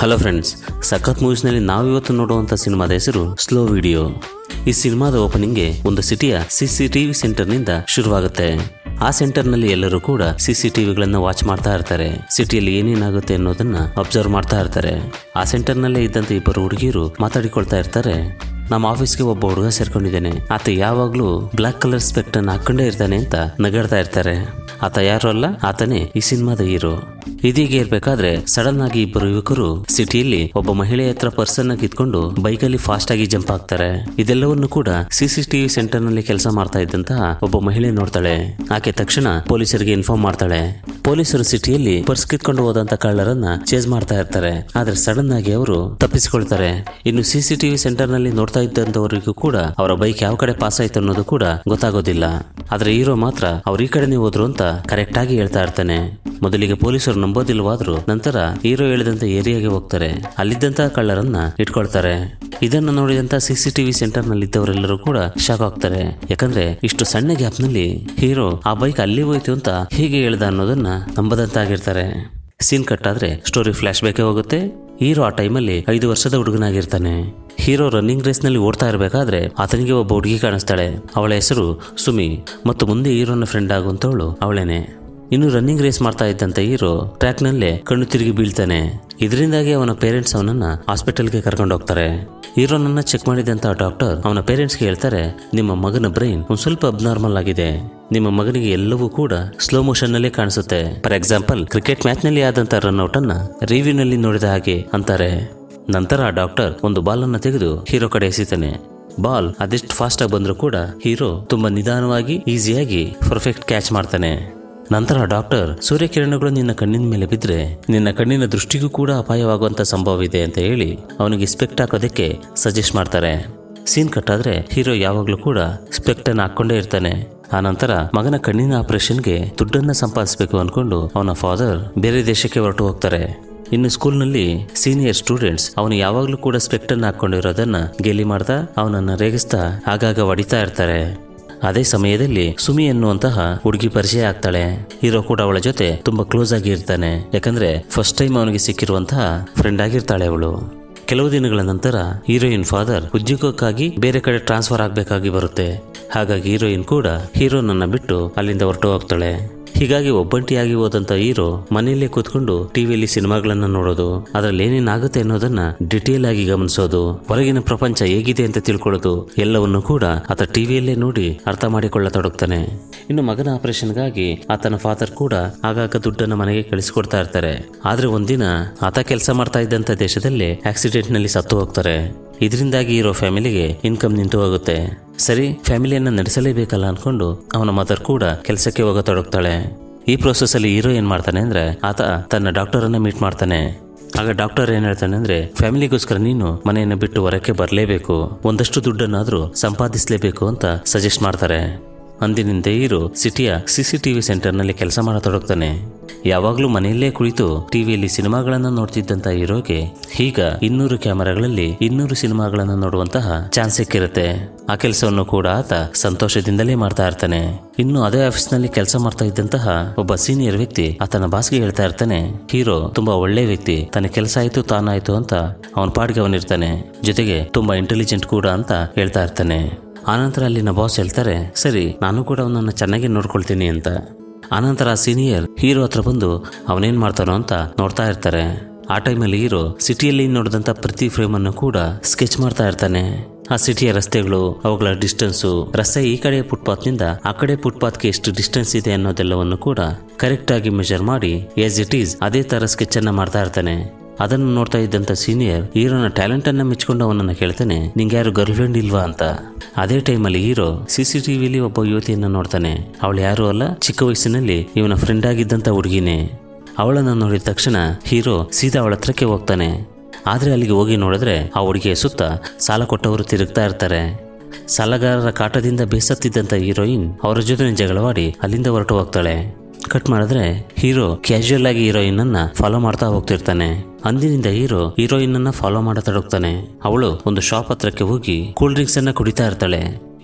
hello friends ಸಖತ್ ಮೂವೀಸ್ನಲ್ಲಿ ನಾವಿವತ್ತು ನೋಡುವಂಥ ಸಿನಿಮಾದ ಹೆಸರು ಸ್ಲೋ ವಿಡಿಯೋ ಈ ಸಿನಿಮಾದ ಓಪನಿಂಗ್ಗೆ ಒಂದು ಸಿಟಿಯ ಸಿಸಿಟಿವಿ ಸೆಂಟರ್ನಿಂದ ಶುರುವಾಗುತ್ತೆ ಆ ಸೆಂಟರ್ನಲ್ಲಿ ಎಲ್ಲರೂ ಕೂಡ ಸಿಸಿಟಿವಿಗಳನ್ನು ವಾಚ್ ಮಾಡ್ತಾ ಇರ್ತಾರೆ ಸಿಟಿಯಲ್ಲಿ ಏನೇನಾಗುತ್ತೆ ಅನ್ನೋದನ್ನ ಅಬ್ಸರ್ವ್ ಮಾಡ್ತಾ ಇರ್ತಾರೆ ಆ ಸೆಂಟರ್ನಲ್ಲೇ ಇದ್ದಂತ ಇಬ್ಬರು ಹುಡುಗಿಯರು ಮಾತಾಡಿಕೊಳ್ತಾ ಇರ್ತಾರೆ ನಮ್ಮ ಆಫೀಸ್ಗೆ ಒಬ್ಬ ಹುಡುಗ ಸೇರ್ಕೊಂಡಿದ್ದಾನೆ ಆತ ಯಾವಾಗಲೂ ಬ್ಲ್ಯಾಕ್ ಕಲರ್ ಸ್ಪೆಕ್ಟ್ ಅನ್ನು ಹಾಕೊಂಡೇ ಇರ್ತಾನೆ ಅಂತ ನಗಾಡ್ತಾ ಇರ್ತಾರೆ ಆತ ಯಾರು ಅಲ್ಲ ಆತನೇ ಈ ಸಿನಿಮಾದ ಹೀರೋ ಇದೀಗ ಇರ್ಬೇಕಾದ್ರೆ ಸಡನ್ ಆಗಿ ಇಬ್ಬರು ಯುವಕರು ಸಿಟಿಯಲ್ಲಿ ಒಬ್ಬ ಮಹಿಳೆ ಹತ್ರ ಪರ್ಸನ್ ಕಿತ್ಕೊಂಡು ಬೈಕಲ್ಲಿ ಫಾಸ್ಟ್ ಆಗಿ ಜಂಪ್ ಆಗ್ತಾರೆ ಇದೆಲ್ಲವನ್ನು ಕೂಡ ಸಿಸಿಟಿವಿ ಸೆಂಟರ್ ನಲ್ಲಿ ಕೆಲಸ ಮಾಡ್ತಾ ಇದ್ದಂತಹ ಒಬ್ಬ ಮಹಿಳೆ ನೋಡ್ತಾಳೆ ಆಕೆ ತಕ್ಷಣ ಪೊಲೀಸರಿಗೆ ಇನ್ಫಾರ್ಮ್ ಮಾಡ್ತಾಳೆ ಪೊಲೀಸರು ಸಿಟಿಯಲ್ಲಿ ಪರ್ಸ್ ಕಿತ್ಕೊಂಡು ಹೋದಂತ ಕಳ್ಳರನ್ನ ಚೇಸ್ ಮಾಡ್ತಾ ಇರ್ತಾರೆ ಆದ್ರೆ ಸಡನ್ ಆಗಿ ಅವರು ತಪ್ಪಿಸಿಕೊಳ್ತಾರೆ ಇನ್ನು ಸಿಸಿಟಿವಿ ಸೆಂಟರ್ ನಲ್ಲಿ ನೋಡ್ತಾ ಇದ್ದಂತವರಿಗೂ ಕೂಡ ಅವರ ಬೈಕ್ ಯಾವ ಕಡೆ ಪಾಸ್ ಆಯ್ತು ಅನ್ನೋದು ಕೂಡ ಗೊತ್ತಾಗೋದಿಲ್ಲ ಆದ್ರೆ ಹೀರೋ ಮಾತ್ರ ಅವ್ರ ಈ ಕಡೆನೇ ಹೋದ್ರು ಅಂತ ಕರೆಕ್ಟ್ ಆಗಿ ಹೇಳ್ತಾ ಇರ್ತಾನೆ ಮೊದಲಿಗೆ ಪೊಲೀಸರು ನಂಬೋದಿಲ್ವಾದ್ರು ನಂತರ ಹೀರೋ ಹೇಳಿದಂತ ಏರಿಯಾಗೆ ಹೋಗ್ತಾರೆ ಅಲ್ಲಿದ್ದಂತ ಕಳ್ಳರನ್ನ ಇಟ್ಕೊಳ್ತಾರೆ ಇದನ್ನ ನೋಡಿದಂತ ಸಿಸಿಟಿವಿ ಸೆಂಟರ್ ನಲ್ಲಿ ಇದ್ದವರೆಲ್ಲರೂ ಕೂಡ ಶಾಕ್ ಆಗ್ತಾರೆ ಯಾಕಂದ್ರೆ ಇಷ್ಟು ಸಣ್ಣ ಗ್ಯಾಪ್ ನಲ್ಲಿ ಹೀರೋ ಆ ಬೈಕ್ ಅಲ್ಲಿ ಹೋಯ್ತು ಅಂತ ಹೀಗೆ ಹೇಳ್ದ ಅನ್ನೋದನ್ನ ನಂಬದಂತಾಗಿರ್ತಾರೆ ಸೀನ್ ಕಟ್ ಆದ್ರೆ ಸ್ಟೋರಿ ಫ್ಲಾಶ್ ಬೇಕೇ ಹೋಗುತ್ತೆ ಹೀರೋ ಆ ಟೈಮಲ್ಲಿ ಐದು ವರ್ಷದ ಹುಡುಗನಾಗಿರ್ತಾನೆ ಹೀರೋ ರನ್ನಿಂಗ್ ರೇಸ್ ನಲ್ಲಿ ಓಡ್ತಾ ಇರಬೇಕಾದ್ರೆ ಆತನಿಗೆ ಒಬ್ಬ ಹುಡುಗಿ ಕಾಣಿಸ್ತಾಳೆ ಅವಳ ಹೆಸರು ಸುಮಿ ಮತ್ತು ಮುಂದೆ ಹೀರೋನ ಫ್ರೆಂಡ್ ಆಗುವಂತವಳು ಅವಳೇನೆ ಇನ್ನು ರನ್ನಿಂಗ್ ರೇಸ್ ಮಾಡ್ತಾ ಇದ್ದಂತ ಹೀರೋ ಟ್ರ್ಯಾಕ್ ನಲ್ಲೇ ಕಣ್ಣು ತಿರುಗಿ ಬೀಳ್ತಾನೆ ಇದರಿಂದಾಗಿ ಅವನ ಪೇರೆಂಟ್ಸ್ ಅವನನ್ನ ಹಾಸ್ಪಿಟಲ್ಗೆ ಕರ್ಕೊಂಡು ಹೋಗ್ತಾರೆ ಹೀರೋನನ್ನ ಚೆಕ್ ಮಾಡಿದಂತ ಡಾಕ್ಟರ್ ಅವನ ಪೇರೆಂಟ್ಸ್ಗೆ ಹೇಳ್ತಾರೆ ನಿಮ್ಮ ಮಗನ ಬ್ರೈನ್ ಒಂದ್ ಸ್ವಲ್ಪ ಅಬ್ನಾರ್ಮಲ್ ಆಗಿದೆ ನಿಮ್ಮ ಮಗನಿಗೆ ಎಲ್ಲವೂ ಕೂಡ ಸ್ಲೋ ಮೋಷನ್ ನಲ್ಲಿ ಕಾಣಿಸುತ್ತೆ ಫಾರ್ ಎಕ್ಸಾಂಪಲ್ ಕ್ರಿಕೆಟ್ ಮ್ಯಾಚ್ ನಲ್ಲಿ ಆದಂತ ರನ್ಔಟ್ ಅನ್ನ ರಿವ್ಯೂ ನಲ್ಲಿ ನೋಡಿದ ಹಾಗೆ ಅಂತಾರೆ ನಂತರ ಆ ಡಾಕ್ಟರ್ ಒಂದು ಬಾಲ್ ಅನ್ನ ತೆಗೆದು ಹೀರೋ ಕಡೆ ಎಸಿತಾನೆ ಬಾಲ್ ಅದೆಷ್ಟು ಫಾಸ್ಟ್ ಆಗಿ ಬಂದರೂ ಕೂಡ ಹೀರೋ ತುಂಬಾ ನಿಧಾನವಾಗಿ ಈಸಿಯಾಗಿ ಪರ್ಫೆಕ್ಟ್ ಕ್ಯಾಚ್ ಮಾಡ್ತಾನೆ ನಂತರ ಡಾಕ್ಟರ್ ಸೂರ್ಯಕಿರಣಗಳು ನಿನ್ನ ಕಣ್ಣಿನ ಮೇಲೆ ಬಿದ್ದರೆ ನಿನ್ನ ಕಣ್ಣಿನ ದೃಷ್ಟಿಗೂ ಕೂಡ ಅಪಾಯವಾಗುವಂತ ಸಂಭವ ಇದೆ ಅಂತ ಹೇಳಿ ಅವನಿಗೆ ಸ್ಪೆಕ್ಟ್ ಹಾಕೋದಕ್ಕೆ ಸಜೆಸ್ಟ್ ಮಾಡ್ತಾರೆ ಸೀನ್ ಕಟ್ಟಾದ್ರೆ ಹೀರೋ ಯಾವಾಗಲೂ ಕೂಡ ಸ್ಪೆಕ್ಟ್ ಅನ್ನು ಹಾಕೊಂಡೇ ಇರ್ತಾನೆ ಆ ನಂತರ ಮಗನ ಕಣ್ಣಿನ ಆಪರೇಷನ್ಗೆ ದುಡ್ಡನ್ನ ಸಂಪಾದಿಸಬೇಕು ಅನ್ಕೊಂಡು ಅವನ ಫಾದರ್ ಬೇರೆ ದೇಶಕ್ಕೆ ಹೊರಟು ಹೋಗ್ತಾರೆ ಇನ್ನು ಸ್ಕೂಲ್ನಲ್ಲಿ ಸೀನಿಯರ್ ಸ್ಟೂಡೆಂಟ್ಸ್ ಅವನು ಯಾವಾಗಲೂ ಕೂಡ ಸ್ಪೆಕ್ಟ್ ಅನ್ನು ಹಾಕೊಂಡಿರೋದನ್ನ ಗೇಲಿ ಮಾಡ್ತಾ ಅವನನ್ನ ರೇಗಿಸ್ತಾ ಆಗಾಗ ಹೊಡಿತಾ ಇರ್ತಾರೆ ಅದೇ ಸಮಯದಲ್ಲಿ ಸುಮಿ ಎನ್ನುವಂತಹ ಹುಡುಗಿ ಪರಿಚಯ ಆಗ್ತಾಳೆ ಹೀರೋ ಕೂಡ ಅವಳ ಜೊತೆ ತುಂಬಾ ಕ್ಲೋಸ್ ಆಗಿ ಇರ್ತಾನೆ ಯಾಕಂದ್ರೆ ಫಸ್ಟ್ ಟೈಮ್ ಅವನಿಗೆ ಸಿಕ್ಕಿರುವಂತಹ ಫ್ರೆಂಡ್ ಆಗಿರ್ತಾಳೆ ಅವಳು ಕೆಲವು ದಿನಗಳ ನಂತರ ಹೀರೋಯಿನ್ ಫಾದರ್ ಉದ್ಯೋಗಕ್ಕಾಗಿ ಬೇರೆ ಕಡೆ ಟ್ರಾನ್ಸ್ಫರ್ ಆಗಬೇಕಾಗಿ ಬರುತ್ತೆ ಹಾಗಾಗಿ ಹೀರೋಯಿನ್ ಕೂಡ ಹೀರೋನನ್ನ ಬಿಟ್ಟು ಅಲ್ಲಿಂದ ಹೊರಟು ಹೋಗ್ತಾಳೆ ಹೀಗಾಗಿ ಒಬ್ಬಂಟಿಯಾಗಿ ಹೋದಂತ ಹೀರೋ ಮನೆಯಲ್ಲೇ ಕೂತ್ಕೊಂಡು ಟಿವಿಯಲ್ಲಿ ಸಿನಿಮಾಗಳನ್ನ ನೋಡೋದು ಅದರಲ್ಲಿ ಏನೇನಾಗುತ್ತೆ ಅನ್ನೋದನ್ನ ಡಿಟೇಲ್ ಆಗಿ ಗಮನಿಸೋದು ಹೊರಗಿನ ಪ್ರಪಂಚ ಹೇಗಿದೆ ಅಂತ ತಿಳ್ಕೊಳ್ಳೋದು ಎಲ್ಲವನ್ನು ಕೂಡ ಆತ ಟಿವಿಯಲ್ಲೇ ನೋಡಿ ಅರ್ಥ ಮಾಡಿಕೊಳ್ಳತೊಡಗ್ತಾನೆ ಇನ್ನು ಮಗನ ಆಪರೇಷನ್ಗಾಗಿ ಆತನ ಫಾದರ್ ಕೂಡ ಆಗಾಗ ದುಡ್ಡನ್ನ ಮನೆಗೆ ಕಳಿಸಿಕೊಡ್ತಾ ಇರ್ತಾರೆ ಆದ್ರೆ ಒಂದಿನ ಆತ ಕೆಲಸ ಮಾಡ್ತಾ ಇದ್ದಂತ ದೇಶದಲ್ಲಿ ಆಕ್ಸಿಡೆಂಟ್ ನಲ್ಲಿ ಸತ್ತು ಹೋಗ್ತಾರೆ ಇದರಿಂದಾಗಿ ಇರೋ ಫ್ಯಾಮಿಲಿಗೆ ಇನ್ಕಮ್ ನಿಂತು ಹೋಗುತ್ತೆ ಸರಿ ಫ್ಯಾಮಿಲಿಯನ್ನ ನಡೆಸಲೇಬೇಕಲ್ಲ ಅನ್ಕೊಂಡು ಅವನ ಮದರ್ ಕೂಡ ಕೆಲಸಕ್ಕೆ ಹೋಗತೊಡಗ್ತಾಳೆ ಈ ಪ್ರೋಸೆಸ್ ಅಲ್ಲಿ ಹೀರೋ ಏನ್ ಮಾಡ್ತಾನೆ ಅಂದ್ರೆ ಆತ ತನ್ನ ಡಾಕ್ಟರ್ ಅನ್ನ ಮೀಟ್ ಮಾಡ್ತಾನೆ ಆಗ ಡಾಕ್ಟರ್ ಏನ್ ಹೇಳ್ತಾನೆ ಅಂದ್ರೆ ಫ್ಯಾಮಿಲಿಗೋಸ್ಕರ ನೀನು ಮನೆಯನ್ನ ಬಿಟ್ಟು ಹೊರಕ್ಕೆ ಬರಲೇಬೇಕು ಒಂದಷ್ಟು ದುಡ್ಡನ್ನಾದ್ರೂ ಸಂಪಾದಿಸಲೇಬೇಕು ಅಂತ ಸಜೆಸ್ಟ್ ಮಾಡ್ತಾರೆ ಅಂದಿನಿಂದ ಹೀರೋ ಸಿಟಿಯ ಸಿಸಿಟಿವಿ ಸೆಂಟರ್ನಲ್ಲಿ ಕೆಲಸ ಮಾಡತೊಡಗ್ತಾನೆ ಯಾವಾಗಲೂ ಮನೆಯಲ್ಲೇ ಕುಳಿತು ಟಿವಿಯಲ್ಲಿ ಸಿನಿಮಾಗಳನ್ನ ನೋಡ್ತಿದ್ದಂತ ಹೀರೋಗೆ ಈಗ ಇನ್ನೂರು ಕ್ಯಾಮೆರಾಗಳಲ್ಲಿ ಇನ್ನೂರು ಸಿನಿಮಾಗಳನ್ನ ನೋಡುವಂತಹ ಚಾನ್ಸ್ ಸಿಕ್ಕಿರುತ್ತೆ ಆ ಕೆಲಸವನ್ನು ಕೂಡ ಆತ ಸಂತೋಷದಿಂದಲೇ ಮಾಡ್ತಾ ಇರ್ತಾನೆ ಇನ್ನು ಅದೇ ಆಫೀಸ್ನಲ್ಲಿ ಕೆಲಸ ಮಾಡ್ತಾ ಇದ್ದಂತಹ ಒಬ್ಬ ಸೀನಿಯರ್ ವ್ಯಕ್ತಿ ಆತನ ಬಾಸ್ಗೆ ಹೇಳ್ತಾ ಇರ್ತಾನೆ ಹೀರೋ ತುಂಬಾ ಒಳ್ಳೆ ವ್ಯಕ್ತಿ ತನ್ನ ಕೆಲಸ ಆಯ್ತು ತಾನಾಯ್ತು ಅಂತ ಅವನ ಪಾಡ್ಗೆ ಅವನಿರ್ತಾನೆ ಜೊತೆಗೆ ತುಂಬಾ ಇಂಟೆಲಿಜೆಂಟ್ ಕೂಡ ಅಂತ ಹೇಳ್ತಾ ಇರ್ತಾನೆ ಆನಂತರ ಅಲ್ಲಿನ ಬಾಸ್ ಹೇಳ್ತಾರೆ ಸರಿ ನಾನು ಕೂಡ ಅವನನ್ನು ಚೆನ್ನಾಗಿ ನೋಡ್ಕೊಳ್ತೀನಿ ಅಂತ ಆನಂತರ ಆ ಸೀನಿಯರ್ ಹೀರೋ ಹತ್ರ ಬಂದು ಅವನೇನ್ ಮಾಡ್ತಾನೋ ಅಂತ ನೋಡ್ತಾ ಇರ್ತಾರೆ ಆ ಟೈಮಲ್ಲಿ ಹೀರೋ ಸಿಟಿಯಲ್ಲಿ ನೋಡಿದಂಥ ಪ್ರತಿ ಫ್ರೇಮನ್ನು ಕೂಡ ಸ್ಕೆಚ್ ಮಾಡ್ತಾ ಇರ್ತಾನೆ ಆ ಸಿಟಿಯ ರಸ್ತೆಗಳು ಅವುಗಳ ಡಿಸ್ಟೆನ್ಸು ರಸ್ತೆ ಈ ಕಡೆ ಫುಟ್ಪಾತ್ನಿಂದ ಆ ಕಡೆ ಫುಟ್ಪಾತ್ಗೆ ಎಷ್ಟು ಡಿಸ್ಟೆನ್ಸ್ ಇದೆ ಅನ್ನೋದೆಲ್ಲವನ್ನು ಕೂಡ ಕರೆಕ್ಟ್ ಆಗಿ ಮೆಜರ್ ಮಾಡಿ ಎಸ್ ಇಟ್ ಈಸ್ ಅದೇ ತರ ಸ್ಕೆಚ್ ಅನ್ನ ಮಾಡ್ತಾ ಇರ್ತಾನೆ ಅದನ್ನು ನೋಡ್ತಾ ಇದ್ದಂತ ಸೀನಿಯರ್ ಹೀರೋನ ಟ್ಯಾಲೆಂಟ್ ಅನ್ನ ಮೆಚ್ಕೊಂಡು ಅವನನ್ನ ಕೇಳ್ತಾನೆ ನಿಂಗೆ ಯಾರು ಗರ್ಲ್ ಫ್ರೆಂಡ್ ಇಲ್ವಾ ಅಂತ ಅದೇ ಟೈಮಲ್ಲಿ ಹೀರೋ ಸಿಸಿಟಿವಿಲಿ ಒಬ್ಬ ಯುವತಿಯನ್ನ ನೋಡ್ತಾನೆ ಅವಳು ಯಾರು ಅಲ್ಲ ಚಿಕ್ಕ ವಯಸ್ಸಿನಲ್ಲಿ ಇವನ ಫ್ರೆಂಡ್ ಆಗಿದ್ದಂತ ಹುಡುಗಿನೇ ಅವಳನ್ನು ನೋಡಿದ ತಕ್ಷಣ ಹೀರೋ ಸೀದಾ ಅವಳ ಹತ್ರಕ್ಕೆ ಹೋಗ್ತಾನೆ ಆದ್ರೆ ಅಲ್ಲಿಗೆ ಹೋಗಿ ನೋಡಿದ್ರೆ ಆ ಹುಡುಗಿಯ ಸುತ್ತ ಸಾಲ ಕೊಟ್ಟವರು ತಿರುಗ್ತಾ ಇರ್ತಾರೆ ಸಾಲಗಾರರ ಕಾಟದಿಂದ ಬೇಸತ್ತಿದ್ದಂತ ಹೀರೋಯಿನ್ ಅವರ ಜೊತೆ ಜಗಳವಾಡಿ ಅಲ್ಲಿಂದ ಹೊರಟು ಹೋಗ್ತಾಳೆ ಕಟ್ ಮಾಡಿದ್ರೆ ಹೀರೋ ಕ್ಯಾಶುಯಲ್ ಆಗಿ ಹೀರೋಯಿನ್ ಅನ್ನ ಫಾಲೋ ಮಾಡ್ತಾ ಹೋಗ್ತಿರ್ತಾನೆ ಅಂದಿನಿಂದ ಹೀರೋ ಹೀರೋಯಿನ್ ಅನ್ನ ಫಾಲೋ ಮಾಡತೊಡಗ್ತಾನೆ ಅವಳು ಒಂದು ಶಾಪ್ ಹತ್ರಕ್ಕೆ ಹೋಗಿ ಕೂಲ್ ಡ್ರಿಂಕ್ಸ್ ಅನ್ನ ಕುಡಿತಾ ಇರ್ತಾಳೆ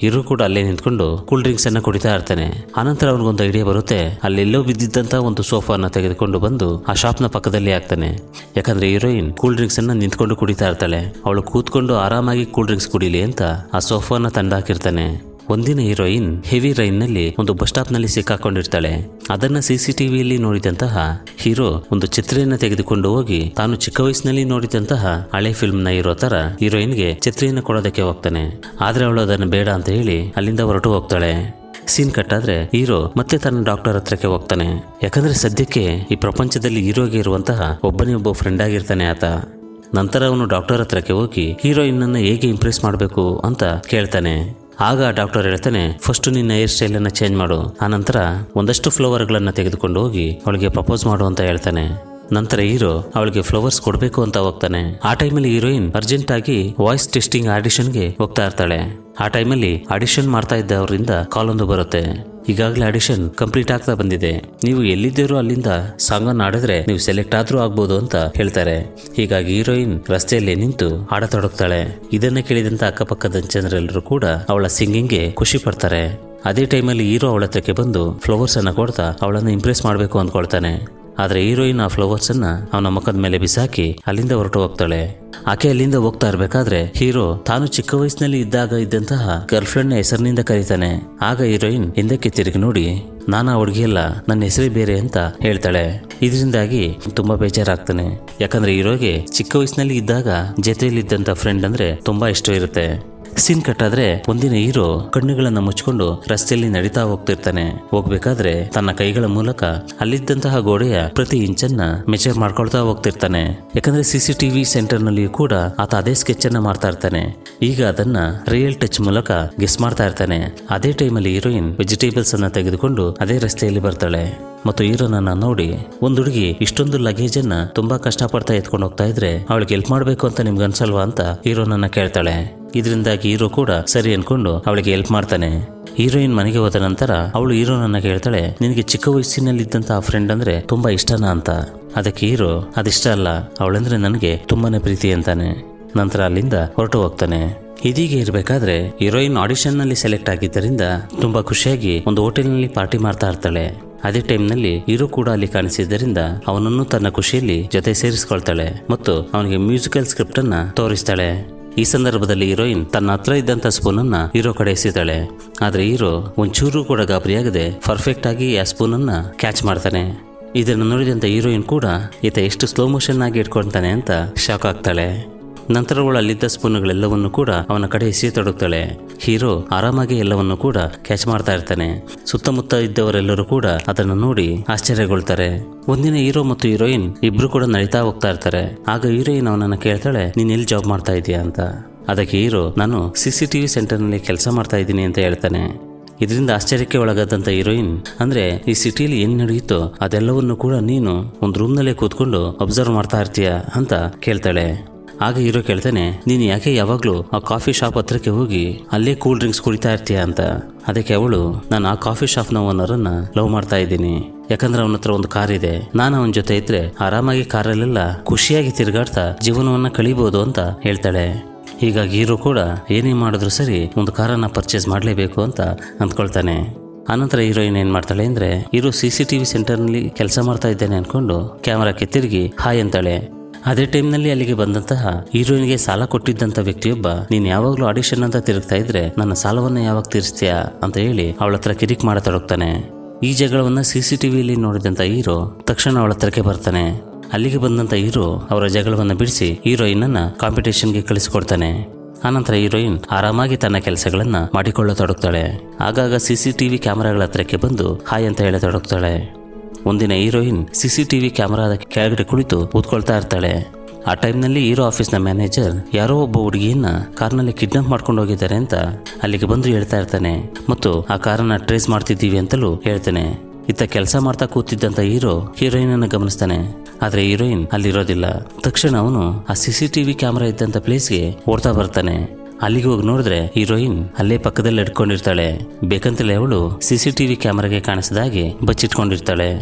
ಹೀರೋ ಕೂಡ ಅಲ್ಲೇ ನಿಂತ್ಕೊಂಡು ಕೂಲ್ ಡ್ರಿಂಕ್ಸ್ ಅನ್ನ ಕುಡಿತಾ ಇರ್ತಾನೆ ಆನಂತರ ಅವನಿಗೊಂದು ಐಡಿಯಾ ಬರುತ್ತೆ ಅಲ್ಲೆಲ್ಲೋ ಬಿದ್ದಿದ್ದಂತ ಒಂದು ಸೋಫಾನ ತೆಗೆದುಕೊಂಡು ಬಂದು ಆ ಶಾಪ್ನ ಪಕ್ಕದಲ್ಲಿ ಹಾಕ್ತಾನೆ ಯಾಕಂದ್ರೆ ಹೀರೋಯಿನ್ ಕೂಲ್ ಡ್ರಿಂಕ್ಸ್ ಅನ್ನ ನಿಂತ್ಕೊಂಡು ಕುಡಿತಾ ಇರ್ತಾಳೆ ಅವಳು ಕೂತ್ಕೊಂಡು ಆರಾಮಾಗಿ ಕೂಲ್ ಡ್ರಿಂಕ್ಸ್ ಕುಡಿಲಿ ಅಂತ ಆ ಸೋಫಾನ ತಂದಾಕಿರ್ತಾನೆ ಒಂದಿನ ಹೀರೋಯಿನ್ ಹೆವಿ ರೈನ್ ನಲ್ಲಿ ಒಂದು ಬಸ್ ಸ್ಟಾಪ್ ನಲ್ಲಿ ಸಿಕ್ಕಾಕೊಂಡಿರ್ತಾಳೆ ಅದನ್ನ ಸಿಸಿಟಿವಿಯಲ್ಲಿ ನೋಡಿದಂತಹ ಹೀರೋ ಒಂದು ಛತ್ರಿಯನ್ನ ತೆಗೆದುಕೊಂಡು ಹೋಗಿ ತಾನು ಚಿಕ್ಕ ವಯಸ್ಸಿನಲ್ಲಿ ನೋಡಿದಂತಹ ಹಳೆ ಫಿಲ್ಮ್ ನ ಇರೋ ತರ ಹೀರೋಯಿನ್ಗೆ ಛತ್ರಿಯನ್ನ ಕೊಡೋದಕ್ಕೆ ಹೋಗ್ತಾನೆ ಆದ್ರೆ ಅವಳು ಅದನ್ನು ಬೇಡ ಅಂತ ಹೇಳಿ ಅಲ್ಲಿಂದ ಹೊರಟು ಹೋಗ್ತಾಳೆ ಸೀನ್ ಕಟ್ಟಾದ್ರೆ ಹೀರೋ ಮತ್ತೆ ತನ್ನ ಡಾಕ್ಟರ್ ಹತ್ರಕ್ಕೆ ಹೋಗ್ತಾನೆ ಯಾಕಂದ್ರೆ ಸದ್ಯಕ್ಕೆ ಈ ಪ್ರಪಂಚದಲ್ಲಿ ಹೀರೋಗೆ ಇರುವಂತಹ ಒಬ್ಬನೇ ಒಬ್ಬ ಫ್ರೆಂಡ್ ಆಗಿರ್ತಾನೆ ಆತ ನಂತರ ಅವನು ಡಾಕ್ಟರ್ ಹತ್ರಕ್ಕೆ ಹೋಗಿ ಹೀರೋಯಿನ್ ಅನ್ನ ಹೇಗೆ ಇಂಪ್ರೆಸ್ ಮಾಡಬೇಕು ಅಂತ ಕೇಳ್ತಾನೆ ಆಗ ಡಾಕ್ಟರ್ ಹೇಳ್ತಾನೆ ಫಸ್ಟ್ ನಿನ್ನ ಹೇರ್ ಸ್ಟೈಲ್ ಅನ್ನ ಚೇಂಜ್ ಮಾಡು ಆನಂತರ ಒಂದಷ್ಟು ಫ್ಲವರ್ಗಳನ್ನ ತೆಗೆದುಕೊಂಡು ಹೋಗಿ ಅವಳಿಗೆ ಪ್ರಪೋಸ್ ಮಾಡು ಅಂತ ಹೇಳ್ತಾನೆ ನಂತರ ಹೀರೋ ಅವಳಿಗೆ ಫ್ಲವರ್ಸ್ ಕೊಡಬೇಕು ಅಂತ ಹೋಗ್ತಾನೆ ಆ ಟೈಮಲ್ಲಿ ಹೀರೋಯಿನ್ ಅರ್ಜೆಂಟ್ ಆಗಿ ವಾಯ್ಸ್ ಟೆಸ್ಟಿಂಗ್ ಆಡಿಷನ್ಗೆ ಹೋಗ್ತಾ ಇರ್ತಾಳೆ ಆ ಟೈಮಲ್ಲಿ ಆಡಿಷನ್ ಮಾಡ್ತಾ ಇದ್ದವರಿಂದ ಕಾಲ್ ಒಂದು ಬರುತ್ತೆ ಈಗಾಗಲೇ ಆಡಿಷನ್ ಕಂಪ್ಲೀಟ್ ಆಗ್ತಾ ಬಂದಿದೆ ನೀವು ಎಲ್ಲಿದ್ದೀರೋ ಅಲ್ಲಿಂದ ಸಾಂಗ್ ಅನ್ನು ಆಡಿದ್ರೆ ನೀವು ಸೆಲೆಕ್ಟ್ ಆದ್ರೂ ಆಗ್ಬೋದು ಅಂತ ಹೇಳ್ತಾರೆ ಹೀಗಾಗಿ ಹೀರೋಯಿನ್ ರಸ್ತೆಯಲ್ಲಿ ನಿಂತು ಹಾಡತೊಡಗ್ತಾಳೆ ಇದನ್ನ ಕೇಳಿದಂತ ಅಕ್ಕಪಕ್ಕದ ಜನರೆಲ್ಲರೂ ಕೂಡ ಅವಳ ಸಿಂಗಿಂಗ್ಗೆ ಖುಷಿ ಪಡ್ತಾರೆ ಅದೇ ಟೈಮಲ್ಲಿ ಹೀರೋ ಅವಳ ಹತ್ರಕ್ಕೆ ಬಂದು ಫ್ಲವರ್ಸ್ ಅನ್ನ ಕೊಡ್ತಾ ಅವಳನ್ನು ಇಂಪ್ರೆಸ್ ಮಾಡಬೇಕು ಅಂದ್ಕೊಳ್ತಾನೆ ಆದ್ರೆ ಹೀರೋಯಿನ್ ಆ ಫ್ಲವರ್ಸ್ ಅನ್ನ ಅವನ ಮುಖದ ಮೇಲೆ ಬಿಸಾಕಿ ಅಲ್ಲಿಂದ ಹೊರಟು ಹೋಗ್ತಾಳೆ ಆಕೆ ಅಲ್ಲಿಂದ ಹೋಗ್ತಾ ಇರ್ಬೇಕಾದ್ರೆ ಹೀರೋ ತಾನು ಚಿಕ್ಕ ವಯಸ್ಸಿನಲ್ಲಿ ಇದ್ದಾಗ ಇದ್ದಂತಹ ಗರ್ಲ್ ಫ್ರೆಂಡ್ ನ ಹೆಸರಿನಿಂದ ಕರೀತಾನೆ ಆಗ ಹೀರೋಯಿನ್ ಹಿಂದಕ್ಕೆ ತಿರುಗಿ ನೋಡಿ ನಾನು ಆ ಹುಡುಗಿಯಲ್ಲ ನನ್ನ ಹೆಸರೇ ಬೇರೆ ಅಂತ ಹೇಳ್ತಾಳೆ ಇದರಿಂದಾಗಿ ತುಂಬಾ ಬೇಜಾರಾಗ್ತಾನೆ ಯಾಕಂದ್ರೆ ಹೀರೋಗೆ ಚಿಕ್ಕ ವಯಸ್ಸಿನಲ್ಲಿ ಇದ್ದಾಗ ಜೊತೆಯಲ್ಲಿದ್ದಂತ ಫ್ರೆಂಡ್ ಅಂದ್ರೆ ತುಂಬಾ ಇಷ್ಟ ಇರುತ್ತೆ ಸೀನ್ ಕಟ್ಟಾದ್ರೆ ಒಂದಿನ ಹೀರೋ ಕಣ್ಣುಗಳನ್ನ ಮುಚ್ಕೊಂಡು ರಸ್ತೆಯಲ್ಲಿ ನಡೀತಾ ಹೋಗ್ತಿರ್ತಾನೆ ಹೋಗ್ಬೇಕಾದ್ರೆ ತನ್ನ ಕೈಗಳ ಮೂಲಕ ಅಲ್ಲಿದ್ದಂತಹ ಗೋಡೆಯ ಪ್ರತಿ ಇಂಚನ್ನ ಮೆಚರ್ ಮಾಡ್ಕೊಳ್ತಾ ಹೋಗ್ತಿರ್ತಾನೆ ಯಾಕಂದ್ರೆ ಸಿಸಿಟಿವಿ ಸೆಂಟರ್ ನಲ್ಲಿಯೂ ಕೂಡ ಆತ ಅದೇ ಸ್ಕೆಚ್ ಅನ್ನ ಮಾಡ್ತಾ ಇರ್ತಾನೆ ಈಗ ಅದನ್ನ ರಿಯಲ್ ಟಚ್ ಮೂಲಕ ಗೆಸ್ ಮಾಡ್ತಾ ಇರ್ತಾನೆ ಅದೇ ಟೈಮಲ್ಲಿ ಹೀರೋಯಿನ್ ವೆಜಿಟೇಬಲ್ಸ್ ಅನ್ನ ತೆಗೆದುಕೊಂಡು ಅದೇ ರಸ್ತೆಯಲ್ಲಿ ಬರ್ತಾಳೆ ಮತ್ತು ಹೀರೋನನ್ನ ನೋಡಿ ಒಂದು ಹುಡುಗಿ ಇಷ್ಟೊಂದು ಲಗೇಜ್ ಅನ್ನ ತುಂಬಾ ಕಷ್ಟಪಡ್ತಾ ಎತ್ಕೊಂಡು ಹೋಗ್ತಾ ಇದ್ರೆ ಅವಳಿಗೆ ಹೆಲ್ಪ್ ಮಾಡ್ಬೇಕು ಅಂತ ನಿಮ್ಗೆ ಅನ್ಸಲ್ವಾ ಅಂತ ಹೀರೋನನ್ನ ಕೇಳ್ತಾಳೆ ಇದರಿಂದಾಗಿ ಹೀರೋ ಕೂಡ ಸರಿ ಅನ್ಕೊಂಡು ಅವಳಿಗೆ ಹೆಲ್ಪ್ ಮಾಡ್ತಾನೆ ಹೀರೋಯಿನ್ ಮನೆಗೆ ಹೋದ ನಂತರ ಅವಳು ಹೀರೋನನ್ನ ಕೇಳ್ತಾಳೆ ನಿನಗೆ ಚಿಕ್ಕ ವಯಸ್ಸಿನಲ್ಲಿದ್ದಂತ ಆ ಫ್ರೆಂಡ್ ಅಂದ್ರೆ ತುಂಬಾ ಇಷ್ಟನಾ ಅಂತ ಅದಕ್ಕೆ ಹೀರೋ ಅದಿಷ್ಟ ಅಲ್ಲ ಅವಳಂದ್ರೆ ನನಗೆ ತುಂಬಾನೇ ಪ್ರೀತಿ ಅಂತಾನೆ ನಂತರ ಅಲ್ಲಿಂದ ಹೊರಟು ಹೋಗ್ತಾನೆ ಇದೀಗೆ ಇರಬೇಕಾದ್ರೆ ಹೀರೋಯಿನ್ ಆಡಿಷನ್ ನಲ್ಲಿ ಸೆಲೆಕ್ಟ್ ಆಗಿದ್ದರಿಂದ ತುಂಬಾ ಖುಷಿಯಾಗಿ ಒಂದು ಹೋಟೆಲ್ನಲ್ಲಿ ಪಾರ್ಟಿ ಮಾಡ್ತಾ ಇರ್ತಾಳೆ ಅದೇ ಟೈಮ್ನಲ್ಲಿ ಹೀರೋ ಕೂಡ ಅಲ್ಲಿ ಕಾಣಿಸಿದ್ದರಿಂದ ಅವನನ್ನು ತನ್ನ ಖುಷಿಯಲ್ಲಿ ಜೊತೆ ಸೇರಿಸ್ಕೊಳ್ತಾಳೆ ಮತ್ತು ಅವನಿಗೆ ಮ್ಯೂಸಿಕಲ್ ಸ್ಕ್ರಿಪ್ಟ್ ಅನ್ನ ತೋರಿಸ್ತಾಳೆ ಈ ಸಂದರ್ಭದಲ್ಲಿ ಹೀರೋಯಿನ್ ತನ್ನ ಹತ್ರ ಇದ್ದಂತ ಸ್ಪೂನ್ ಅನ್ನ ಹೀರೋ ಕಡೆ ಎಸಿತಾಳೆ ಆದ್ರೆ ಹೀರೋ ಒಂಚೂರು ಕೂಡ ಗಾಬರಿಯಾಗದೆ ಪರ್ಫೆಕ್ಟ್ ಆಗಿ ಆ ಸ್ಪೂನ್ ಅನ್ನ ಕ್ಯಾಚ್ ಮಾಡ್ತಾನೆ ಇದನ್ನು ನೋಡಿದಂತ ಹೀರೋಯಿನ್ ಕೂಡ ಈತ ಎಷ್ಟು ಸ್ಲೋ ಮೋಷನ್ ಆಗಿ ಇಟ್ಕೊಳ್ತಾನೆ ಅಂತ ಶಾಕ್ ಆಗ್ತಾಳೆ ನಂತರ ಅವಳು ಅಲ್ಲಿದ್ದ ಸ್ಪೂನ್ಗಳೆಲ್ಲವನ್ನು ಕೂಡ ಅವನ ಕಡೆ ಎಸೆಯತೊಡಗ್ತಾಳೆ ಹೀರೋ ಆರಾಮಾಗಿ ಎಲ್ಲವನ್ನು ಕೂಡ ಕ್ಯಾಚ್ ಮಾಡ್ತಾ ಇರ್ತಾನೆ ಸುತ್ತಮುತ್ತ ಇದ್ದವರೆಲ್ಲರೂ ಕೂಡ ಅದನ್ನು ನೋಡಿ ಆಶ್ಚರ್ಯಗೊಳ್ತಾರೆ ಒಂದಿನ ಹೀರೋ ಮತ್ತು ಹೀರೋಯಿನ್ ಇಬ್ರು ಕೂಡ ನಡೀತಾ ಹೋಗ್ತಾ ಇರ್ತಾರೆ ಆಗ ಹೀರೋಯಿನ್ ಅವನನ್ನ ಕೇಳ್ತಾಳೆ ನೀನ್ ಎಲ್ಲಿ ಜಾಬ್ ಮಾಡ್ತಾ ಇದೀಯಾ ಅಂತ ಅದಕ್ಕೆ ಹೀರೋ ನಾನು ಸಿ ಸಿ ಟಿ ವಿ ಸೆಂಟರ್ನಲ್ಲಿ ಕೆಲಸ ಮಾಡ್ತಾ ಇದ್ದೀನಿ ಅಂತ ಹೇಳ್ತಾನೆ ಇದರಿಂದ ಆಶ್ಚರ್ಯಕ್ಕೆ ಒಳಗಾದಂಥ ಹೀರೋಯಿನ್ ಅಂದ್ರೆ ಈ ಸಿಟಿಯಲ್ಲಿ ಏನ್ ನಡೆಯುತ್ತೋ ಅದೆಲ್ಲವನ್ನು ಕೂಡ ನೀನು ಒಂದು ರೂಮ್ನಲ್ಲೇ ಕೂತ್ಕೊಂಡು ಅಬ್ಸರ್ವ್ ಮಾಡ್ತಾ ಇರ್ತೀಯ ಅಂತ ಕೇಳ್ತಾಳೆ ಆಗ ಹೀರೋ ಕೇಳ್ತಾನೆ ನೀನು ಯಾಕೆ ಯಾವಾಗಲೂ ಆ ಕಾಫಿ ಶಾಪ್ ಹತ್ರಕ್ಕೆ ಹೋಗಿ ಅಲ್ಲೇ ಕೂಲ್ ಡ್ರಿಂಕ್ಸ್ ಕುಡಿತಾ ಇರ್ತೀಯ ಅಂತ ಅದಕ್ಕೆ ಅವಳು ನಾನು ಆ ಕಾಫಿ ಶಾಪ್ನ ಓನರನ್ನ ಲವ್ ಮಾಡ್ತಾ ಇದ್ದೀನಿ ಯಾಕಂದ್ರೆ ಅವನ ಹತ್ರ ಒಂದು ಕಾರ್ ಇದೆ ನಾನು ಅವನ ಜೊತೆ ಇದ್ರೆ ಆರಾಮಾಗಿ ಕಾರಲ್ಲೆಲ್ಲ ಖುಷಿಯಾಗಿ ತಿರುಗಾಡ್ತಾ ಜೀವನವನ್ನ ಕಳಿಬಹುದು ಅಂತ ಹೇಳ್ತಾಳೆ ಹೀಗಾಗಿ ಹೀರೋ ಕೂಡ ಏನೇ ಮಾಡಿದ್ರು ಸರಿ ಒಂದು ಕಾರನ್ನ ಪರ್ಚೇಸ್ ಮಾಡಲೇಬೇಕು ಅಂತ ಅಂದ್ಕೊಳ್ತಾನೆ ಆನಂತರ ಹೀರೋಯಿನ್ ಏನ್ ಮಾಡ್ತಾಳೆ ಅಂದ್ರೆ hero C C T V ಸೆಂಟರ್ನಲ್ಲಿ ಕೆಲಸ ಮಾಡ್ತಾ ಇದ್ದೇನೆ ಅನ್ಕೊಂಡು ಕ್ಯಾಮರಾಕ್ಕೆ ತಿರುಗಿ ಹಾಯ್ ಅಂತಾಳೆ ಅದೇ ಟೈಮ್ನಲ್ಲಿ ಅಲ್ಲಿಗೆ ಬಂದಂತಹ ಹೀರೋಯಿನ್ಗೆ ಸಾಲ ಕೊಟ್ಟಿದ್ದಂತ ವ್ಯಕ್ತಿಯೊಬ್ಬ ನೀನ್ ಯಾವಾಗ್ಲೂ ಆಡಿಷನ್ ಅಂತ ತಿರುಗ್ತಾ ಇದ್ರೆ ನನ್ನ ಸಾಲವನ್ನ ಯಾವಾಗ ತೀರಿಸ್ತೀಯಾ ಅಂತ ಹೇಳಿ ಅವಳ ಹತ್ರ ಕಿರಿಕ್ ಮಾಡತೊಡಗ್ತಾನೆ ಈ ಜಗಳವನ್ನ ಸಿ ಸಿ ಟಿವಿಯಲ್ಲಿ ನೋಡಿದಂತ ಹೀರೋ ತಕ್ಷಣ ಅವಳ ಹತ್ರಕ್ಕೆ ಬರ್ತಾನೆ ಅಲ್ಲಿಗೆ ಬಂದಂತ ಹೀರೋ ಅವರ ಜಗಳವನ್ನ ಬಿಡಿಸಿ ಹೀರೋಯಿನ್ ಅನ್ನ ಕಾಂಪಿಟೇಷನ್ಗೆ ಕಳಿಸಿಕೊಡ್ತಾನೆ ಆನಂತರ ಹೀರೋಯಿನ್ ಆರಾಮಾಗಿ ತನ್ನ ಕೆಲಸಗಳನ್ನ ಮಾಡಿಕೊಳ್ಳತೊಡಗ್ತಾಳೆ ಆಗಾಗ ಸಿ ಸಿ ಟಿವಿ ಕ್ಯಾಮರಾಗಳ ಹತ್ರಕ್ಕೆ ಬಂದು ಹಾಯ್ ಅಂತ ಹೇಳತೊಡಗ್ತಾಳೆ ಒಂದಿನ ಹೀರೋಯಿನ್ ಸಿ ಸಿ ಟಿವಿ ಕ್ಯಾಮರಾದ ಕೆಳಗಡೆ ಕುಳಿತು ಕೂತ್ಕೊಳ್ತಾ ಇರ್ತಾಳೆ ಆ ಟೈಮ್ನಲ್ಲಿ ಹೀರೋ ಆಫೀಸ್ನ ಮ್ಯಾನೇಜರ್ ಯಾರೋ ಒಬ್ಬ ಹುಡುಗಿಯನ್ನ ಕಾರ್ನಲ್ಲಿ ಕಿಡ್ನಾಪ್ ಮಾಡ್ಕೊಂಡು ಹೋಗಿದ್ದಾರೆ ಅಂತ ಅಲ್ಲಿಗೆ ಬಂದು ಹೇಳ್ತಾ ಇರ್ತಾನೆ ಮತ್ತು ಆ ಕಾರನ್ನ ಟ್ರೇಸ್ ಮಾಡ್ತಿದ್ದೀವಿ ಅಂತಲೂ ಹೇಳ್ತಾನೆ ಇತ್ತ ಕೆಲಸ ಮಾಡ್ತಾ ಕೂತಿದ್ದಂತ ಹೀರೋ ಹೀರೋಯಿನ್ ಅನ್ನು ಗಮನಿಸ್ತಾನೆ ಆದ್ರೆ ಹೀರೋಯಿನ್ ಅಲ್ಲಿರೋದಿಲ್ಲ ತಕ್ಷಣ ಅವನು ಆ ಸಿ ಸಿ ಟಿವಿ ಕ್ಯಾಮರಾ ಇದ್ದಂತ ಪ್ಲೇಸ್ಗೆ ಓಡ್ತಾ ಬರ್ತಾನೆ ಅಲ್ಲಿಗೆ ಹೋಗಿ ನೋಡಿದ್ರೆ ಹೀರೋಯಿನ್ ಅಲ್ಲೇ ಪಕ್ಕದಲ್ಲಿ ಇಟ್ಕೊಂಡಿರ್ತಾಳೆ ಬೇಕಂತಲೇ ಅವಳು ಸಿ ಸಿ ಟಿವಿ ಕ್ಯಾಮರಾಗೆ ಕಾಣಿಸಿದ ಹಾಗೆ ಬಚ್ಚಿಟ್ಕೊಂಡಿರ್ತಾಳೆ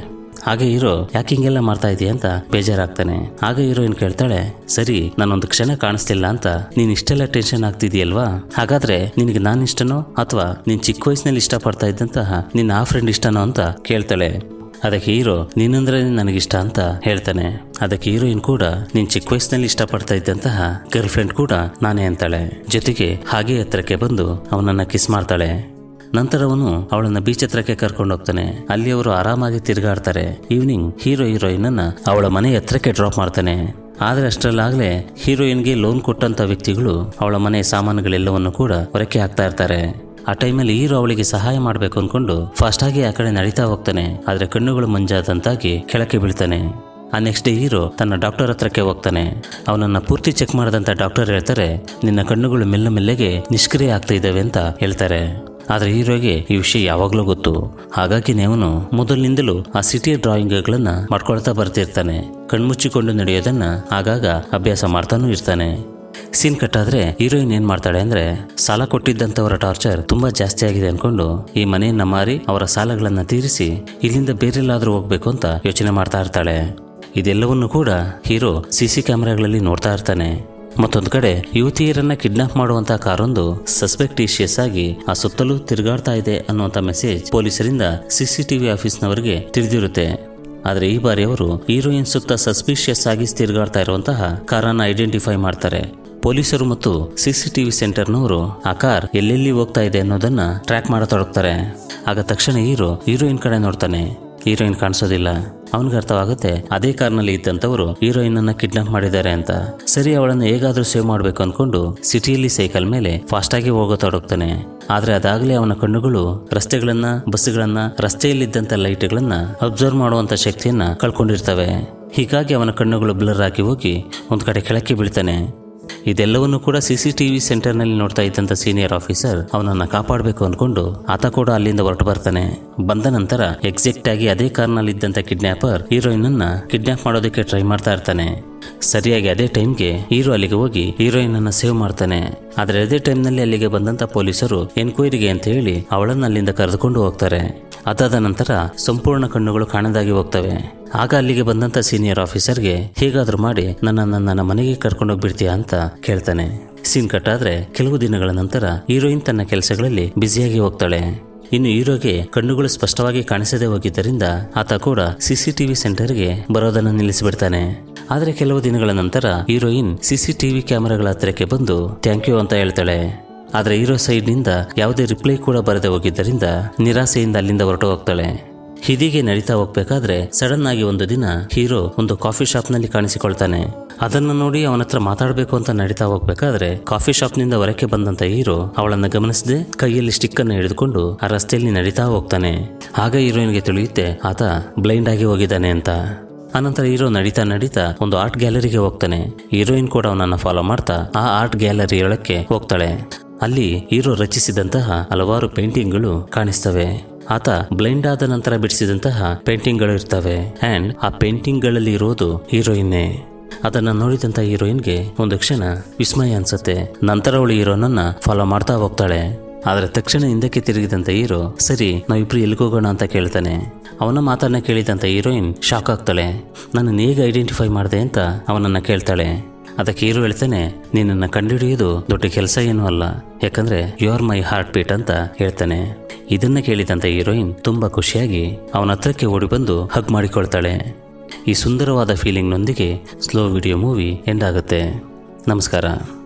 ಹಾಗೆ ಹೀರೋ ಯಾಕೆ ಹಿಂಗೆಲ್ಲ ಮಾಡ್ತಾ ಇದೀಯ ಅಂತ ಬೇಜಾರಾಗ್ತಾನೆ ಆಗ ಹೀರೋಯಿನ್ ಕೇಳ್ತಾಳೆ ಸರಿ ನಾನೊಂದು ಕ್ಷಣ ಕಾಣಿಸ್ತಿಲ್ಲ ಅಂತ ನೀನ್ ಇಷ್ಟೆಲ್ಲ ಟೆನ್ಷನ್ ಆಗ್ತಿದೆಯಲ್ವಾ ಹಾಗಾದ್ರೆ ನಿನಗೆ ನಾನು ಇಷ್ಟನೋ ಅಥವಾ ನೀನ್ ಚಿಕ್ಕ ವಯಸ್ಸಿನಲ್ಲಿ ಇಷ್ಟಪಡ್ತಾ ಇದ್ದಂತಹ ನಿನ್ನ ಆ ಫ್ರೆಂಡ್ ಇಷ್ಟನೋ ಅಂತ ಕೇಳ್ತಾಳೆ ಅದಕ್ಕೆ ಹೀರೋ ನೀನಂದ್ರೆ ನನಗಿಷ್ಟ ಅಂತ ಹೇಳ್ತಾನೆ ಅದಕ್ಕೆ ಹೀರೋಯಿನ್ ಕೂಡ ನೀನ್ ಚಿಕ್ಕ ವಯಸ್ಸಿನಲ್ಲಿ ಇಷ್ಟಪಡ್ತಾ ಇದ್ದಂತಹ ಗರ್ಲ್ ಫ್ರೆಂಡ್ ಕೂಡ ನಾನೇ ಅಂತಾಳೆ ಜೊತೆಗೆ ಹಾಗೆ ಹತ್ರಕ್ಕೆ ಬಂದು ಅವನನ್ನ ಕಿಸ್ ಮಾಡ್ತಾಳೆ ನಂತರ ಅವನು ಅವಳನ್ನ ಬೀಚ್ ಹತ್ರಕ್ಕೆ ಕರ್ಕೊಂಡು ಹೋಗ್ತಾನೆ ಅಲ್ಲಿ ಅವರು ಆರಾಮಾಗಿ ತಿರುಗಾಡ್ತಾರೆ ಈವ್ನಿಂಗ್ ಹೀರೋ ಹೀರೋಯಿನ್ ಅನ್ನ ಅವಳ ಮನೆ ಹತ್ರಕ್ಕೆ ಡ್ರಾಪ್ ಮಾಡ್ತಾನೆ ಆದ್ರೆ ಅಷ್ಟರಲ್ಲಾಗಲೇ ಹೀರೋಯಿನ್ಗೆ ಲೋನ್ ಕೊಟ್ಟಂತ ವ್ಯಕ್ತಿಗಳು ಅವಳ ಮನೆ ಸಾಮಾನುಗಳೆಲ್ಲವನ್ನು ಕೂಡ ಹೊರಕ್ಕೆ ಹಾಕ್ತಾ ಇರ್ತಾರೆ ಆ ಟೈಮಲ್ಲಿ ಹೀರೋ ಅವಳಿಗೆ ಸಹಾಯ ಮಾಡಬೇಕು ಅನ್ಕೊಂಡು ಫಾಸ್ಟ್ ಆಗಿ ಆ ಕಡೆ ನಡೀತಾ ಹೋಗ್ತಾನೆ ಆದ್ರೆ ಕಣ್ಣುಗಳು ಮಂಜಾದಂತಾಗಿ ಕೆಳಕ್ಕೆ ಬೀಳ್ತಾನೆ ಆ ನೆಕ್ಸ್ಟ್ ಡೇ ಹೀರೋ ತನ್ನ ಡಾಕ್ಟರ್ ಹತ್ರಕ್ಕೆ ಹೋಗ್ತಾನೆ ಅವನನ್ನ ಪೂರ್ತಿ ಚೆಕ್ ಮಾಡದಂತ ಡಾಕ್ಟರ್ ಹೇಳ್ತಾರೆ ನಿನ್ನ ಕಣ್ಣುಗಳು ಮೆಲ್ಲ ಮೆಲ್ಲಗೆ ನಿಷ್ಕ್ರಿಯ ಆಗ್ತಾ ಇದ್ದಾವೆ ಅಂತ ಹೇಳ್ತಾರೆ ಆದ್ರೆ ಹೀರೋಗೆ ಈ ವಿಷಯ ಯಾವಾಗಲೂ ಗೊತ್ತು ಹಾಗಾಗಿ ಅವನು ಮೊದಲಿನಿಂದಲೂ ಆ ಸಿಟಿಯ ಡ್ರಾಯಿಂಗ್ಗಳನ್ನ ಮಾಡ್ಕೊಳ್ತಾ ಬರ್ತಿರ್ತಾನೆ ಕಣ್ಮುಚ್ಚಿಕೊಂಡು ನಡೆಯೋದನ್ನ ಆಗಾಗ ಅಭ್ಯಾಸ ಮಾಡ್ತಾನೂ ಇರ್ತಾನೆ ಸೀನ್ ಕಟ್ಟಾದ್ರೆ ಹೀರೋಯಿನ್ ಏನ್ ಮಾಡ್ತಾಳೆ ಅಂದ್ರೆ ಸಾಲ ಕೊಟ್ಟಿದ್ದಂಥವರ ಟಾರ್ಚರ್ ತುಂಬಾ ಜಾಸ್ತಿ ಆಗಿದೆ ಅನ್ಕೊಂಡು ಈ ಮನೆಯನ್ನ ಮಾರಿ ಅವರ ಸಾಲಗಳನ್ನ ತೀರಿಸಿ ಇಲ್ಲಿಂದ ಬೇರೆಲ್ಲಾದ್ರೂ ಹೋಗ್ಬೇಕು ಅಂತ ಯೋಚನೆ ಮಾಡ್ತಾ ಇರ್ತಾಳೆ ಇದೆಲ್ಲವನ್ನು ಕೂಡ ಹೀರೋ ಸಿ ಸಿ ಕ್ಯಾಮೆರಾಗಳಲ್ಲಿ ನೋಡ್ತಾ ಇರ್ತಾನೆ ಮತ್ತೊಂದು ಕಡೆ ಯುವತಿಯರನ್ನ ಕಿಡ್ನಾಪ್ ಮಾಡುವಂತ ಕಾರೊಂದು ಸಸ್ಪೆಕ್ಟೀಶಿಯಸ್ ಆಗಿ ಆ ಸುತ್ತಲೂ ತಿರುಗಾಡ್ತಾ ಇದೆ ಅನ್ನುವಂತ ಮೆಸೇಜ್ ಪೊಲೀಸರಿಂದ ಸಿಸಿಟಿವಿ ಆಫೀಸ್ನವರಿಗೆ ತಿಳಿದಿರುತ್ತೆ ಆದರೆ ಈ ಬಾರಿ ಅವರು ಹೀರೋಯಿನ್ ಸುತ್ತ ಸಸ್ಪಿಷಿಯಸ್ ಆಗಿ ತಿರುಗಾಡ್ತಾ ಇರುವಂತಹ ಕಾರನ್ನ ಐಡೆಂಟಿಫೈ ಮಾಡ್ತಾರೆ ಪೊಲೀಸರು ಮತ್ತು ಸಿಸಿಟಿವಿ ಸೆಂಟರ್ನವರು ಆ ಕಾರ್ ಎಲ್ಲೆಲ್ಲಿ ಹೋಗ್ತಾ ಇದೆ ಅನ್ನೋದನ್ನ ಟ್ರ್ಯಾಕ್ ಮಾಡತೊಡಗ್ತಾರೆ ಆಗ ತಕ್ಷಣ ಹೀರೋ ಹೀರೋಯಿನ್ ಕಡೆ ನೋಡ್ತಾನೆ ಹೀರೋಯಿನ್ ಕಾಣಿಸೋದಿಲ್ಲ ಅವನಿಗೆ ಅರ್ಥವಾಗುತ್ತೆ ಅದೇ ಕಾರ್ನಲ್ಲಿ ಇದ್ದಂಥವರು ಹೀರೋಯಿನ್ ಅನ್ನ ಕಿಡ್ನಾಪ್ ಮಾಡಿದ್ದಾರೆ ಅಂತ ಸರಿ ಅವಳನ್ನು ಹೇಗಾದ್ರೂ ಸೇವ್ ಮಾಡಬೇಕು ಅನ್ಕೊಂಡು ಸಿಟಿಯಲ್ಲಿ ಸೈಕಲ್ ಮೇಲೆ ಫಾಸ್ಟ್ ಆಗಿ ಹೋಗತೊಡಗ್ತಾನೆ ಆದ್ರೆ ಅದಾಗಲೇ ಅವನ ಕಣ್ಣುಗಳು ರಸ್ತೆಗಳನ್ನ ಬಸ್ಗಳನ್ನ ರಸ್ತೆಯಲ್ಲಿದ್ದಂಥ ಲೈಟ್ಗಳನ್ನ ಅಬ್ಸರ್ವ್ ಮಾಡುವಂತ ಶಕ್ತಿಯನ್ನ ಕಳ್ಕೊಂಡಿರ್ತವೆ ಹೀಗಾಗಿ ಅವನ ಕಣ್ಣುಗಳು ಬ್ಲರ್ ಆಗಿ ಹೋಗಿ ಒಂದು ಕಡೆ ಕೆಳಕ್ಕೆ ಬೀಳ್ತಾನೆ ಇದೆಲ್ಲವನ್ನು ಕೂಡ ಸಿ ಸಿ ಟಿ ವಿ ಸೆಂಟರ್ನಲ್ಲಿ ನೋಡ್ತಾ ಇದ್ದಂಥ ಸೀನಿಯರ್ ಆಫೀಸರ್ ಅವನನ್ನ ಕಾಪಾಡಬೇಕು ಅನ್ಕೊಂಡು ಆತ ಕೂಡ ಅಲ್ಲಿಂದ ಹೊರಟು ಬರ್ತಾನೆ ಬಂದ ನಂತರ ಎಕ್ಸಾಕ್ಟ್ ಆಗಿ ಅದೇ ಕಾರ್ನಲ್ಲಿ ಇದ್ದಂಥ ಕಿಡ್ನಾಪರ್ ಹೀರೋಯಿನ್ ಅನ್ನ ಕಿಡ್ನಾಪ್ ಮಾಡೋದಕ್ಕೆ ಟ್ರೈ ಮಾಡ್ತಾ ಇರ್ತಾನೆ ಸರಿಯಾಗಿ ಅದೇ ಟೈಮ್ಗೆ ಹೀರೋ ಅಲ್ಲಿಗೆ ಹೋಗಿ ಹೀರೋಯಿನ್ ಅನ್ನ ಸೇವ್ ಮಾಡ್ತಾನೆ ಆದ್ರೆ ಅದೇ ಟೈಮ್ನಲ್ಲಿ ಅಲ್ಲಿಗೆ ಬಂದಂತ ಪೊಲೀಸರು ಎನ್ಕ್ವೈರಿಗೆ ಅಂತ ಹೇಳಿ ಅವಳನ್ನ ಅಲ್ಲಿಂದ ಕರೆದುಕೊಂಡು ಹೋಗ್ತಾರೆ ಅದಾದ ನಂತರ ಸಂಪೂರ್ಣ ಕಣ್ಣುಗಳು ಕಾಣದಾಗಿ ಹೋಗ್ತವೆ ಆಗ ಅಲ್ಲಿಗೆ ಬಂದಂತ ಸೀನಿಯರ್ ಆಫೀಸರ್ಗೆ ಹೇಗಾದ್ರೂ ಮಾಡಿ ನನ್ನನ್ನು ನನ್ನ ಮನೆಗೆ ಕರ್ಕೊಂಡೋಗಿ ಬಿಡ್ತೀಯಾ ಅಂತ ಕೇಳ್ತಾನೆ ಸೀನ್ ಕಟ್ಟಾದ್ರೆ ಕೆಲವು ದಿನಗಳ ನಂತರ ಹೀರೋಯಿನ್ ತನ್ನ ಕೆಲಸಗಳಲ್ಲಿ ಬ್ಯುಸಿಯಾಗಿ ಹೋಗ್ತಾಳೆ ಇನ್ನು ಹೀರೋಗೆ ಕಣ್ಣುಗಳು ಸ್ಪಷ್ಟವಾಗಿ ಕಾಣಿಸದೆ ಹೋಗಿದ್ದರಿಂದ ಆತ ಕೂಡ ಸಿಸಿಟಿವಿ ಸೆಂಟರ್ಗೆ ಬರೋದನ್ನು ನಿಲ್ಲಿಸಿಬಿಡ್ತಾನೆ ಆದ್ರೆ ಕೆಲವು ದಿನಗಳ ನಂತರ ಹೀರೋಯಿನ್ ಸಿಸಿಟಿವಿ ಕ್ಯಾಮೆರಾಗಳ ಹತ್ರಕ್ಕೆ ಬಂದು ಥ್ಯಾಂಕ್ ಯು ಅಂತ ಹೇಳ್ತಾಳೆ ಆದ್ರೆ ಹೀರೋ ಸೈಡ್ನಿಂದ ಯಾವುದೇ ರಿಪ್ಲೈ ಕೂಡ ಬರದೆ ಹೋಗಿದ್ದರಿಂದ ನಿರಾಸೆಯಿಂದ ಅಲ್ಲಿಂದ ಹೊರಟು ಹೋಗ್ತಾಳೆ ಹೀಗೆ ನಡೀತಾ ಹೋಗ್ಬೇಕಾದ್ರೆ ಸಡನ್ ಆಗಿ ಒಂದು ದಿನ ಹೀರೋ ಒಂದು ಕಾಫಿ ಶಾಪ್ನಲ್ಲಿ ಕಾಣಿಸಿಕೊಳ್ತಾನೆ ಅದನ್ನ ನೋಡಿ ಅವನ ಹತ್ರ ಮಾತಾಡಬೇಕು ಅಂತ ನಡೀತಾ ಹೋಗ್ಬೇಕಾದ್ರೆ ಕಾಫಿ ಶಾಪ್ನಿಂದ ಹೊರಕ್ಕೆ ಬಂದಂತ ಹೀರೋ ಅವಳನ್ನ ಗಮನಿಸದೆ ಕೈಯಲ್ಲಿ ಸ್ಟಿಕ್ ಅನ್ನು ಹಿಡಿದುಕೊಂಡು ಆ ರಸ್ತೆಯಲ್ಲಿ ನಡೀತಾ ಹೋಗ್ತಾನೆ ಆಗ ಹೀರೋಯಿನ್ಗೆ ತಿಳಿಯುತ್ತೆ ಆತ ಬ್ಲೈಂಡ್ ಆಗಿ ಹೋಗಿದ್ದಾನೆ ಅಂತ ಆನಂತರ ಹೀರೋ ನಡೀತಾ ನಡೀತಾ ಒಂದು ಆರ್ಟ್ ಗ್ಯಾಲರಿಗೆ ಹೋಗ್ತಾನೆ ಹೀರೋಯಿನ್ ಕೂಡ ಅವನನ್ನ ಫಾಲೋ ಮಾಡ್ತಾ ಆ ಆರ್ಟ್ ಗ್ಯಾಲರಿ ಒಳಕ್ಕೆ ಹೋಗ್ತಾಳೆ ಅಲ್ಲಿ ಹೀರೋ ರಚಿಸಿದಂತಹ ಹಲವಾರು ಪೇಂಟಿಂಗ್ಗಳು ಕಾಣಿಸ್ತವೆ ಆತ ಬ್ಲೈಂಡ್ ಆದ ನಂತರ ಬಿಡಿಸಿದಂತಹ ಪೇಂಟಿಂಗ್ಗಳು ಇರ್ತವೆ ಅಂಡ್ ಆ ಪೇಂಟಿಂಗ್ಗಳಲ್ಲಿ ಇರೋದು ಹೀರೋಯಿನ್ನೇ ಅದನ್ನ ನೋಡಿದಂತ ಹೀರೋಯಿನ್ಗೆ ಒಂದು ಕ್ಷಣ ವಿಸ್ಮಯ ಅನ್ಸುತ್ತೆ ನಂತರ ಅವಳು ಹೀರೋನನ್ನ ಫಾಲೋ ಮಾಡ್ತಾ ಹೋಗ್ತಾಳೆ ಆದ್ರೆ ತಕ್ಷಣ ಹಿಂದಕ್ಕೆ ತಿರುಗಿದಂತ ಹೀರೋ ಸರಿ ನಾವಿಬ್ರು ಎಲ್ಲಿಗೆ ಹೋಗೋಣ ಅಂತ ಕೇಳ್ತಾನೆ ಅವನ ಮಾತನ್ನ ಕೇಳಿದಂತ ಹೀರೋಯಿನ್ ಶಾಕ್ ಆಗ್ತಾಳೆ ನಾನು ಹೇಗೆ ಐಡೆಂಟಿಫೈ ಮಾಡಿದೆ ಅಂತ ಅವನನ್ನ ಕೇಳ್ತಾಳೆ ಅದಕ್ಕೆ ಹೀರೋ ಹೇಳ್ತಾನೆ ನಿನ್ನನ್ನು ಕಂಡುಹಿಡಿಯೋದು ದೊಡ್ಡ ಕೆಲಸ ಏನೂ ಅಲ್ಲ ಯಾಕಂದ್ರೆ you are my heart beat ಅಂತ ಹೇಳ್ತಾನೆ ಇದನ್ನ ಕೇಳಿದಂತ ಹೀರೋಯಿನ್ ತುಂಬಾ ಖುಷಿಯಾಗಿ ಅವನ ಹತ್ರಕ್ಕೆ ಓಡಿ ಬಂದು ಹಗ್ ಮಾಡಿಕೊಳ್ತಾಳೆ ಈ ಸುಂದರವಾದ ಫೀಲಿಂಗ್ನೊಂದಿಗೆ ಸ್ಲೋ ವಿಡಿಯೋ ಮೂವಿ ಎಂಡ್ ಆಗುತ್ತೆ ನಮಸ್ಕಾರ